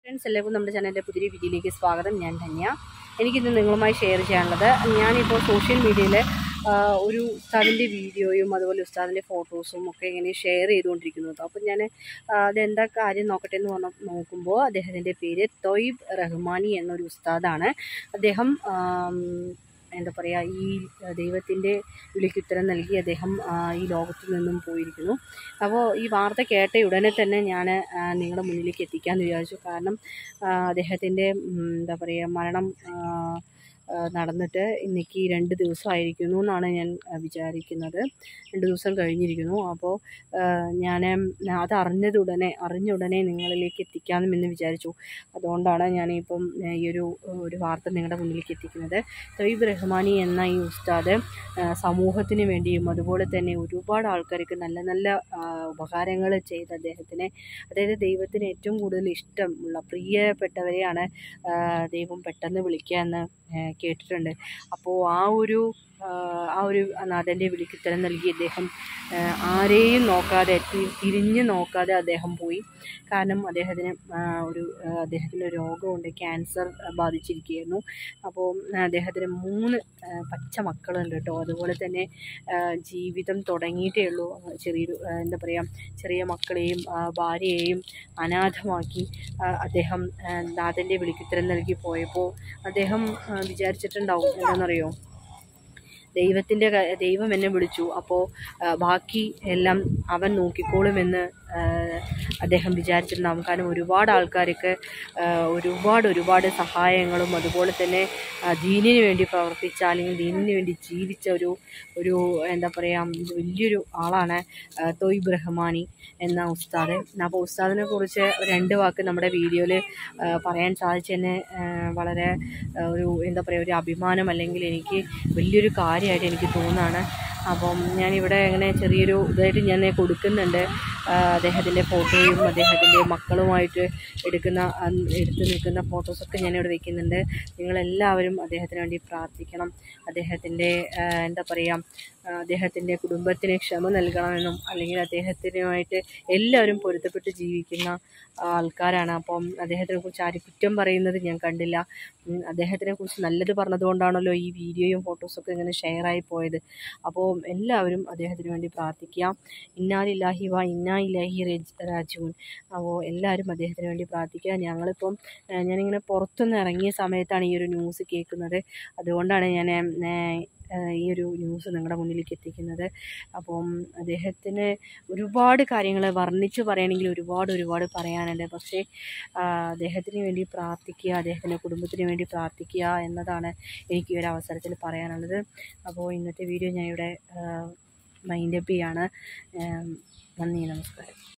friends എല്ലാവർക്കും നമ്മുടെ ചാനലിൻ്റെ പുതിയ വീഡിയോയിലേക്ക് സ്വാഗതം ഞാൻ ധന്യ എനിക്കിന്ന് നിങ്ങളുമായി ഷെയർ ചെയ്യാനുള്ളത് ഞാനിപ്പോൾ സോഷ്യൽ മീഡിയയിൽ ഒരു ഉസ്താദിൻ്റെ വീഡിയോയും അതുപോലെ ഉസ്താദിൻ്റെ ഫോട്ടോസും ഒക്കെ ഇങ്ങനെ ഷെയർ ചെയ്തുകൊണ്ടിരിക്കുന്നത് അപ്പോൾ ഞാൻ അതെന്താ കാര്യം നോക്കട്ടെ എന്ന് പറഞ്ഞ നോക്കുമ്പോൾ അദ്ദേഹത്തിൻ്റെ പേര് തൊയ്ബ് റഹ്മാനി എന്നൊരു ഉസ്താദാണ് അദ്ദേഹം ആം, എന്താ പറയുക ഈ ദൈവത്തിൻ്റെ വിളിക്ക് ഉത്തരം നൽകി അദ്ദേഹം ആ, ഈ ലോകത്തു നിന്നും പോയിരിക്കുന്നു അപ്പോൾ ഈ വാർത്ത കേട്ട ഉടനെ തന്നെ ഞാൻ നിങ്ങളുടെ മുന്നിലേക്ക് എത്തിക്കാമെന്ന് വിചാരിച്ചു കാരണം ആ, അദ്ദേഹത്തിൻ്റെ ഉം, എന്താ പറയുക മരണം ആ, ആ, നടന്നിട്ട് ഇന്നേക്ക് രണ്ട് ദിവസമായിരിക്കുന്നു എന്നാണ് ഞാൻ ആ, വിചാരിക്കുന്നത് രണ്ട് ദിവസം കഴിഞ്ഞിരിക്കുന്നു അപ്പോൾ ഞാൻ അത് അറിഞ്ഞതുടനെ അറിഞ്ഞ ഉടനെ നിങ്ങളിലേക്ക് എത്തിക്കാമെന്ന് വിചാരിച്ചു അതുകൊണ്ടാണ് ഞാനിപ്പം ആ, ഈ ഒരു ഒരു വാർത്ത നിങ്ങളുടെ മുന്നിലേക്ക് എത്തിക്കുന്നത് തൊയ്ബ് റഹ്മാനി എന്ന ഈ ഉസ്താദ് ആ, സമൂഹത്തിന് വേണ്ടിയും അതുപോലെ തന്നെ ഒരുപാട് ആൾക്കാർക്ക് നല്ല നല്ല ഉപകാരങ്ങൾ ചെയ്ത അദ്ദേഹത്തിനെ അതായത് ദൈവത്തിന് ഏറ്റവും കൂടുതൽ ഇഷ്ടമുള്ള പ്രിയപ്പെട്ടവരെയാണ് ആ, ദൈവം പെട്ടെന്ന് വിളിക്കുക എന്ന് ആ, കേട്ടിട്ടുണ്ട് അപ്പോൾ ആ ഒരു ആ, ആ ഒരു നാഥൻ്റെ വിളിക്ക് ഉത്തരം നൽകി അദ്ദേഹം ആ, ആരെയും നോക്കാതെ തി- തിരിഞ്ഞ് നോക്കാതെ അദ്ദേഹം പോയി കാരണം അദ്ദേഹത്തിന് ആ, ഒരു ആ, അദ്ദേഹത്തിന് ഒരു രോഗമുണ്ട് ക്യാൻസർ ബാധിച്ചിരിക്കുകയായിരുന്നു അപ്പോൾ അദ്ദേഹത്തിന് മൂന്ന് ആ, പച്ച മക്കളുണ്ട് കേട്ടോ അതുപോലെ തന്നെ ആ, ജീവിതം തുടങ്ങിയിട്ടേ ഉള്ളൂ ചെറിയൊരു ആ, എന്താ പറയുക ചെറിയ മക്കളെയും ആ, ഭാര്യയെയും അനാഥമാക്കി ആ, അദ്ദേഹം ആ, നാഥൻ്റെ വിളിക്കുത്തരം നൽകി പോയപ്പോൾ അദ്ദേഹം ആ, വിചാരിച്ചിട്ടുണ്ടാവും എന്താണെന്നറിയോ ദൈവത്തിൻ്റെ ക- ദൈവം എന്നെ വിളിച്ചു അപ്പോൾ ബാക്കി എല്ലാം അവൻ നോക്കിക്കോളുമെന്ന് ആ, അദ്ദേഹം വിചാരിച്ചിട്ടുണ്ടാവും കാരണം ഒരുപാട് ആൾക്കാർക്ക് ആ, ഒരുപാട് ഒരുപാട് സഹായങ്ങളും അതുപോലെ തന്നെ ആ, ദീനിന് വേണ്ടി പ്രവർത്തിച്ച അല്ലെങ്കിൽ ദീനിന് വേണ്ടി ജീവിച്ച ഒരു ഒരു എന്താ പറയുക വലിയൊരു ആളാണ് ആ, തൊയ്ബ് റഹ്മാനി എന്ന ഉസ്താദ് അപ്പോൾ ഉസ്താദിനെ കുറിച്ച് രണ്ട് വാക്ക് നമ്മുടെ വീഡിയോയിൽ പറയാൻ സാധിച്ചതിന് ആ, വളരെ ആ, ഒരു എന്താ പറയുക ഒരു അഭിമാനം അല്ലെങ്കിൽ എനിക്ക് വലിയൊരു കാര്യമായിട്ട് എനിക്ക് തോന്നുകയാണ് അപ്പം ഞാനിവിടെ ഇങ്ങനെ ചെറിയൊരു ഇതായിട്ട് ഞാൻ കൊടുക്കുന്നുണ്ട് ആ, അദ്ദേഹത്തിൻ്റെ ഫോട്ടോയും അദ്ദേഹത്തിൻ്റെ മക്കളുമായിട്ട് എടുക്കുന്ന ആ, എടുത്ത് നിൽക്കുന്ന ഫോട്ടോസൊക്കെ ഞാനിവിടെ വെക്കുന്നുണ്ട് നിങ്ങളെല്ലാവരും അദ്ദേഹത്തിന് വേണ്ടി പ്രാർത്ഥിക്കണം അദ്ദേഹത്തിൻ്റെ ആ, എന്താ പറയുക ആ, അദ്ദേഹത്തിൻ്റെ കുടുംബത്തിന് ക്ഷമ നൽകണമെന്നും അല്ലെങ്കിൽ അദ്ദേഹത്തിനുമായിട്ട് എല്ലാവരും പൊരുത്തപ്പെട്ട് ജീവിക്കുന്ന ആൾക്കാരാണ് അപ്പം അദ്ദേഹത്തിനെ കുറിച്ച് ആരും കുറ്റം പറയുന്നത് ഞാൻ കണ്ടില്ല ഉം, അദ്ദേഹത്തിനെ കുറിച്ച് നല്ലത് പറഞ്ഞതുകൊണ്ടാണല്ലോ ഈ വീഡിയോയും ഫോട്ടോസൊക്കെ ഇങ്ങനെ ഷെയറായി പോയത് അപ്പോൾ എല്ലാവരും അദ്ദേഹത്തിന് വേണ്ടി പ്രാർത്ഥിക്കുക ഇന്നാലില്ലാഹി വ ഇന്നാ ഇലാഹി റജ് രാജുൻ അപ്പോൾ എല്ലാവരും അദ്ദേഹത്തിന് വേണ്ടി പ്രാർത്ഥിക്കുക ഞങ്ങളിപ്പം ആ, ഞാനിങ്ങനെ പുറത്തുനിന്ന് ഇറങ്ങിയ സമയത്താണ് ഈ ഒരു ന്യൂസ് കേൾക്കുന്നത് അതുകൊണ്ടാണ് ഞാൻ ആ, ആ, ഈ ഒരു ന്യൂസ് നിങ്ങളുടെ മുന്നിലേക്ക് എത്തിക്കുന്നത് അപ്പം അദ്ദേഹത്തിന് ഒരുപാട് കാര്യങ്ങൾ വർണ്ണിച്ച് പറയുകയാണെങ്കിൽ ഒരുപാട് ഒരുപാട് പറയാനുണ്ട് പക്ഷേ ആ, അദ്ദേഹത്തിന് വേണ്ടി പ്രാർത്ഥിക്കുക അദ്ദേഹത്തിൻ്റെ കുടുംബത്തിന് വേണ്ടി പ്രാർത്ഥിക്കുക എന്നതാണ് എനിക്ക് ഈ ഒരു അവസരത്തിൽ പറയാനുള്ളത് അപ്പോൾ ഇന്നത്തെ വീഡിയോ ഞാൻ ഇവിടെ മൈൻഡപ്പ് ചെയ്യാണ് ആ, നന്ദി നമസ്കാരം